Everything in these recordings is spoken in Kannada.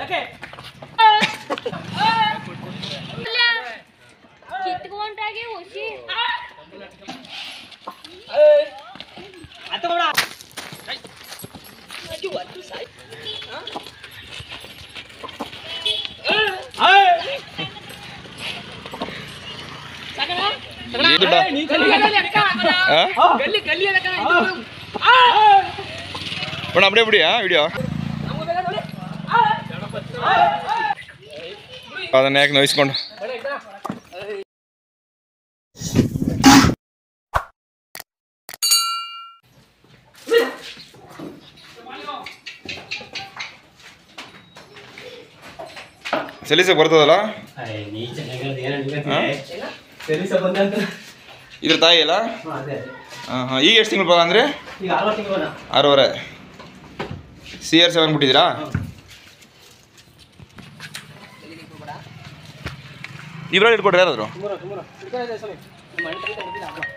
ಕಿತ್ಕೊಂಡಾಗೆ ಹುಸಿ ಈ ದುಡ್ಡ ஆ? அண்ணா அப்படியே அப்படியா வீடியೋ ಅದನ್ನ ಯಾಕೆ ನೋಯಿಸ್ಕೊಂಡು ಸಲೀಸಕ್ಕೆ ಬರ್ತದಲ್ಲ ನೀ ಚೆನ್ನಾಗಿರೋದು ಏನೋ ಹಾ? ಸರಿ ಸರ್ ಬಂದಂತ ಇದ್ರ ತಾಯಿ ಅಲ್ಲ ಅದೇ ಹಾಂ ಹಾಂ ಈಗ ಎಷ್ಟು ತಿಂಗಳು ಬರ ಅಂದರೆ ಈಗ ಆರು ತಿಂಗಳು ಆರೂವರೆ ಸಿ ಆರ್ ಸೆವೆನ್ ಬಿಟ್ಟಿದ್ದೀರಾ ಇದ್ರಲ್ಲಿ ಇಟ್ಕೊಡ್ರಿ ಯಾರಾದ್ರು ಸುಮಾರು ಸುಮಾರು ಇಟ್ಕೊಂಡಿದ್ದೆ ಸ್ವಾಮಿ ನಮ್ಮ ಅಣ್ಣ ಕೈಯಿಂದ ಹೊಡ್ದಿಲ್ಲ ಅಮ್ಮ.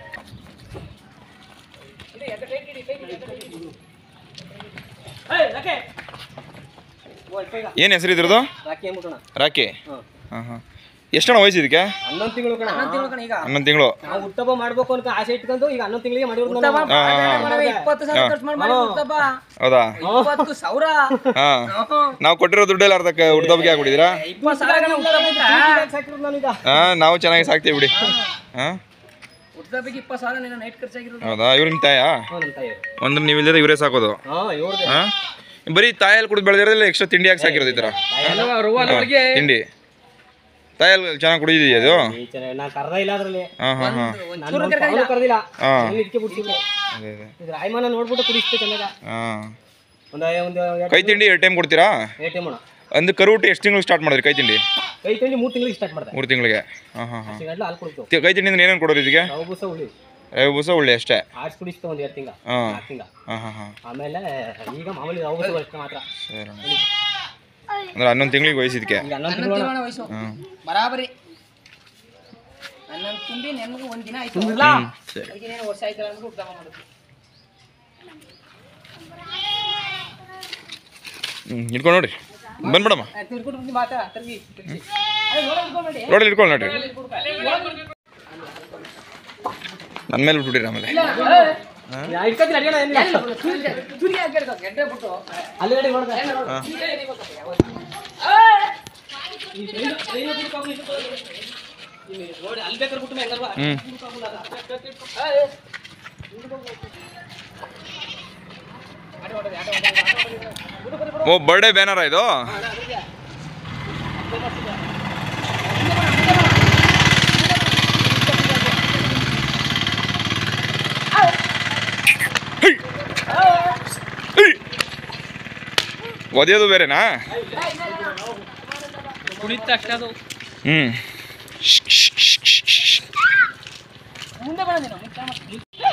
ಓ, ಇಟ್ಕೊ ಈಗ. ಏನು ಹೆಸರು ಇದ್ರದ್ದು ರಾಖಿ ಅಂದ್ಬಿಟ್ಟಣ ರಾಕಿ ಹಾಂ ಹಾಂ ಹಾಂ ಎಷ್ಟಣ್ಣ ವಯಸ್ಸು ಇದಕ್ಕೆ ಹನ್ನೊಂದು ತಿಂಗಳು ಕಣ ಹನ್ನೊಂದು ತಿಂಗಳು ಕಣ ಈಗ ಹನ್ನೊಂದು ತಿಂಗಳು ನಾವು ಹುಟ್ಟಬ್ಬ ಮಾಡ್ಬೇಕು ಅಂತ ಆಸೆ ಇಟ್ಕೊಂಡು ಈಗ ಹನ್ನೊಂದು ತಿಂಗಳಿಗೆ ಮಾಡಿರೋದು ನಾನು. ಹಾಂ ಹಾಂ ಇಪ್ಪತ್ತು ಸಾವಿರ ಹಾ. ಖರ್ಚು ಮಾಡಿ ಮಾಡಿ ಹುಟ್ಟಬ್ಬ. ಹೌದಾ ಇಪ್ಪತ್ತು ಸಾವಿರ ಹಾಂ ನಾವು ಕೊಟ್ಟಿರೋ ದುಡ್ಡೆಲ್ಲ ಅರ್ಧಕ್ಕೆ ಹುಡ್ದಬ್ಬಿಗೆ ಹಾಕ್ಬಿಟ್ಟಿದ್ದೀರಾ ಇಪ್ಪತ್ತು ಸಾವಿರ ಗಣ ಹುಟ್ಟಬ್ಬ ಇದ್ರ? ಹುಟ್ಟಿದಾಗ ಸಾಕಿರೋದು ನಾನು ಈಗ ಹಾಂ ನಾವು ಚೆನ್ನಾಗಿ ಸಾಕ್ತೀವಿ ಬಿಡಿ ಹಾಂ ಹುಟ್ಟಬ್ಬಕ್ಕೆ ಇಪ್ಪತ್ತು ಸಾವಿರ ನಿನ್ನ ನೈಟ್ ಖರ್ಚಾಗಿರೋದು ಹೌದಾ ಇವ್ರು ನಿಮ್ಮ ತಾಯಾ ಹ್ಞೂ ನಮ್ಮ ತಾಯಿಯವರು ಅಂದ್ರೆ ನೀವು ಇಲ್ಲದೆ ಇವರೇ ಸಾಕೋದು ಹಾಂ ಇವ್ರದ್ದು ಹಾಂ ಬರೀ ತಾಯಲ್ಲಿ ಕುಡಿದು ಬೆಳೆದಿರೋದಿಲ್ಲ ಎಕ್ಸ್ಟ್ರಾ ತಿಂಡಿ ಹಾಕಿ ಸಾಕಿರೋದು ಈ ಥರ ರುವಾಲೊಳಗೆ ತಿಂಡಿ ತಾಯಲ್ಲಿ ಚೆನ್ನಾಗಿ ಕುಡಿದಿದೆಯಾ ಅದು ಈ ಚೆನ್ನಾಗಿ ನಾನು ಕರ್ದ ಇಲ್ಲ ಅದ್ರಲ್ಲಿ ಹಾಂ ಹಾಂ ಹಾಂ ಒಂಚೂರು ನಾನು ಪಾಲು ಕರ್ದಿಲ್ಲ ಹಾಂ ಇಲ್ಲಿ ಇಟ್ಕೆ ಬಿಡ್ಸಿದ್ರು ಅದೇ ಅದೇ ಇದು ರಾಯಮಾನ ನೋಡ್ಬಿಟ್ಟು ಕುಡಿಸ್ತೆ ಚೆನ್ನಾಗ ಹಾಂ ಒಂದು ಒಂದು ಕೈ ತಿಂಡಿ ಎರಡು ಟೈಮ್ ಕೊಡ್ತೀರಾ ಎ ಟಿ ಎಮ್ ಅಂದು ಕರುಟು ಎಷ್ಟು ತಿಂಗಳು ಸ್ಟಾರ್ಟ್ ಮಾಡಿದ್ರಿ ಕೈ ತಿಂಡಿ ಕೈ ತಿಂಡಿ ಮೂರು ತಿಂಗಳಿಗೆ ಸ್ಟಾರ್ಟ್ ಮಾಡ್ದೆ ಮೂರು ತಿಂಗಳಿಗೆ ಹಾಂ ಹಾಂ ಹಾಂ ಸಿಗಡ್ಲ ಹಾಲು ಕುಡಿತು ಕೈ ತಿಂಡಿಯಿಂದ ಏನೇನು ಕೊಡೋರು ಇದಕ್ಕೆ ನಾವು ಬೂಸ ಉಳಿ ರವೆ ಬೂಸ ಉಳ್ಳಿ ಅಷ್ಟೇ ಆಡ್ಸ್ ಕುಡಿಸ್ತು ಒಂದು ಎರಡು ತಿಂಗ ಹಾಂ ನಾಲ್ಕು ತಿಂಗ ಹಾಂ ಹಾಂ ಹಾಂ ಆಮೇಲೆ ಈಗ ಮಾಮೂಲಿ ನಾವು ಬೂಸ ಅಷ್ಟೇ ಮಾತ್ರ ಸರಿ ಅಣ್ಣ. ಅಂದ್ರೆ ಹನ್ನೊಂದು ತಿಂಗಳಿಗೆ ವಯಸ್ಸಿದಕ್ಕೆ ಈಗ ಹನ್ನೊಂದು ಹನ್ನೊಂದು ತಿಂಗಳು ತಿಂಗಳ ವಯಸ್ಸು ಹಾಂ ಬರಾಬರಿ ಹನ್ನೊಂದು ತುಂಬಿ ನೆನಗೂ ಒಂದ್ ದಿನ ಆಯ್ತು ಸರಿ ಅದಕ್ಕೆ ನೀನು ವರ್ಷ ಆಯ್ತಲ್ಲ ಅಂದ್ಬಿಟ್ಟು ಹುಟ್ಟಬ್ಬ ಮಾಡೋದು ಹ್ಞೂ ಇಟ್ಕೊಂಡು ನೋಡ್ರಿ ಬಂದ್ಬಿಡಮ್ಮ ತಿರ್ಕೊಂಡು ಬಂದು ಮಾತಾ ತಿರ್ಗಿ ತಿರ್ಗಿ. ಅದೇ ನೋಡೋದು ಇಟ್ಕೊಂಡ್ಬೇಡಿ. ರೋಡಲ್ಲಿ ಇಟ್ಕೊಂಡು ನೋಡ್ರಿ ನನ್ನ ಮೇಲೆ ಬಿಟ್ಬಿಟ್ಟಿರಿ ಆಮೇಲೆ ಇಟ್ಕೊತೀನಿ ಅಡಿಗೆ ಏನಿಲ್ಲ ಚುರಿ ಹಾಕಿಡ್ಕೊ, ಗೆಡ್ಡೆ ಬಿಟ್ಟು ಅಲ್ಲಿ ಗಡಿ ನೋಡ್ದೆ ಹಾಂ ನೋಡಿ ಅಲ್ಲಿ ಬೇಕಾದ್ರೆ ಬಿಟ್ಟು ಹೆಂಗಲ್ವಾ ಹ್ಞೂ ಓ ಬರ್ಡೇ ಬ್ಯಾನರ ಇದು ಹೈ! ಹೈ! ಒದೆಯೋದು ಬೇರೆನಾ ಕುಣಿತ ಅಷ್ಟೇ ಅದು ಹ್ಞೂ ಮುಂದೆ ಬರೋದು ನೀನು ಮುಚ್ಚ ಮತ್ತೆ.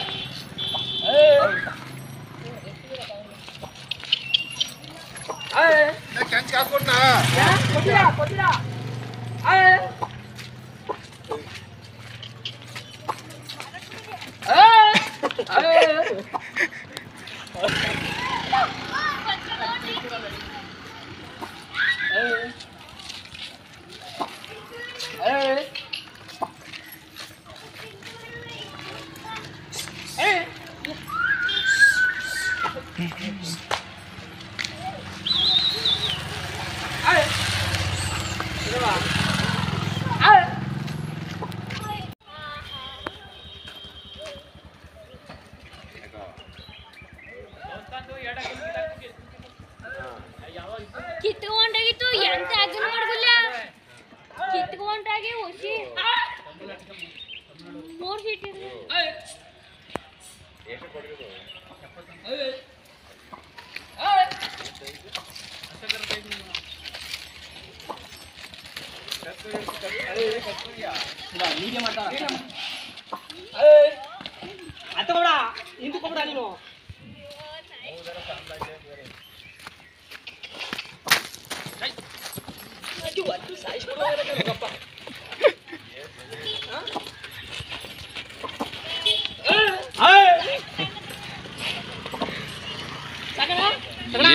ಕೊಟ್ಟಿರಾ, ಕೊಟ್ಟಿರಾ. ಏಯ್. ಏಯ್. ಏಯ್. ಏಯ್. ಏಯ್. ಕಿತ್ಕೊಂಡಾಗಿತ್ತು ಎಂತ ಅದನ್ನ ಮಾಡುದಿಲ್ಲ ಕಿತ್ಕೊಂಡಾಗೆ ಹುಸಿ ಮೂರ್ ಸೀಟ್ ಇರ್ಲಿ ಅತ್ತ ಬೇಡ ಹಿಂದಕ್ಕೋಗ್ಬೇಡ ನೀನು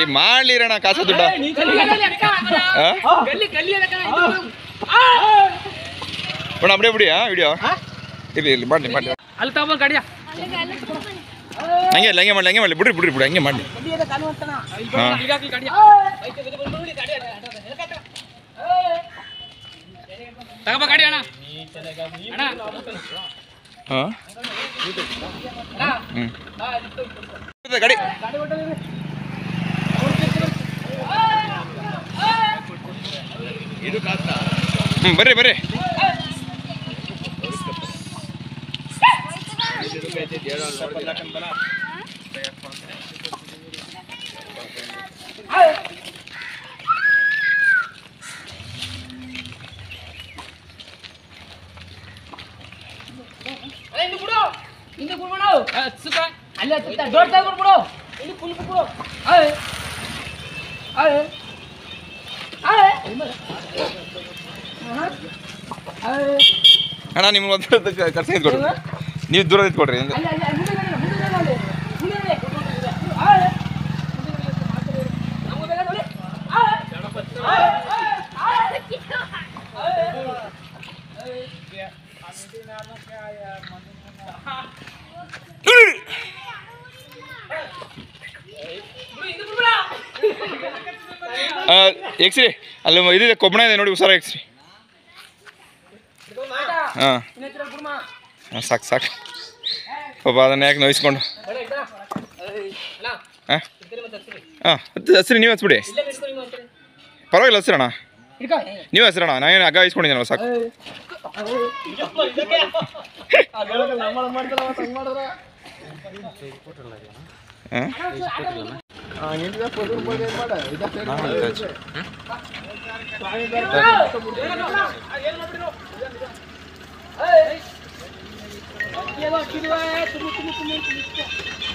ಮಾಡ್ಲಿರಣ ಕಾಸು ದುಡ್ಡ ಆ? ಗಲ್ಲಿ ಗಲ್ಲಿ ಅದಕ್ಕ ಅಣ್ಣ ಅಪ್ಡೇ ಬಿಡಿ ವಿಡಿಯೋ ಇರ್ಲಿ ಇರ್ಲಿ ಮಾಡಲಿ ಮಾಡಲಿ ಅಲ್ಲಿ ತಗೊಂಡ್ ಗಾಡಿಯ ಅಲ್ಲಿಗೆ ಅಲ್ಲಿ ತಗೊಂಬನ್ನಿ. ಹಂಗೆ ಇಲ್ಲ ಹಂಗೆ ಮಾಡಲಿ ಹಂಗೆ ಮಾಡಲಿ ಬಿಡ್ರಿ ಬಿಡ್ರಿ ಬಿಡಿ ಹಂಗೆ ಮಾಡಲಿ ಗಲ್ಲಿ ಅದ ಕಾಲು ಅಂತನ ಹಾಂ ಈಗಾಗ್ಲಿ ಗಾಡಿಯ ತಗೋಬ ಗಾಡಿ ಅಣ್ಣ ಅಣ್ಣ ಹಾಂ ಹ್ಞೂ ಗಾಡಿ ಹ್ಞೂ ಬರ್ರಿ ಬರ್ರಿ ಹಿಂದೆ ಬಿಡು ಹಿಂದೆ ಬಿಡ್ಬಿಡು ಸುಖ ಅಲ್ಲಿ ಹತ್ತುತ್ತ ದೊಡ್ಡ ತಗೊಂಡ್ಬಿಡು ಇಲ್ಲಿ ಫುಲ್ ಬಿಡು ಅಯ್ ಅಯ್ ಅಯ್ ಅಯ್ ಅಣ್ಣ ನಿಮ್ಗೆ ಒಂದು ಖರ್ಚು ಕೊಡ್ರಿ ನೀವು ದೂರ ಇದ್ಕೊಡ್ರಿ ಅಲ್ಲಿ ಅಲ್ಲಿ ಅಲ್ಲಿ ಮುಂದೆ ಗಾಡಿ ಮುಂದೆ ಗಾಡಿ ಮುಂದೆ ಗಾಡಿ ಅಯ್ ನಮ್ಗೆ ಬೇಕಾ ನೋಡಿ ಅಯ್ ಅಯ್ ಎಕ್ಸ್ರಿ ಅಲ್ಲಿ ಇದಿದೆ ಕೊಬ್ಬಣ ಇದೆ ನೋಡಿ ಹುಷಾರ ಎಕ್ಸ್ರಿ ಹಾಂ ಇನ್ನೆತ್ರ ಗುರುಮ ಹಾಂ ಸಾಕು ಸಾಕು ಪಾಪ ಅದನ್ನ ಯಾಕೆ ನೋಯಿಸ್ಕೊಂಡು ಅಣ್ಣ ಇದ್ದ ಅಣ್ಣ ಹಾಂ ಇದ್ದರೆ ಮತ್ತೆ ಹಚ್ಚಿರಿ ಹಾಂ ಹತ್ತು ಹಸ್ರಿ ನೀವು ಹಚ್ಬಿಡಿ ಇಲ್ಲೇ ಬಿಡ್ಕೊ ನೀವು ಅಂತೀರಿ ಪರವಾಗಿಲ್ಲ ಹಸ್ರಣ್ಣ ಹಿಡ್ಕೊ ನೀವು ಹಸ್ರಣ್ಣ ನಾನೇನು ಹಗ್ಗ ಇಸ್ಕೊಂಡಿದ್ದೀನಲ್ಲ ಸಾಕು ಏನೋ ಕಿಡುವ ತುಮು ತುಮು ತುಮು ತುಮು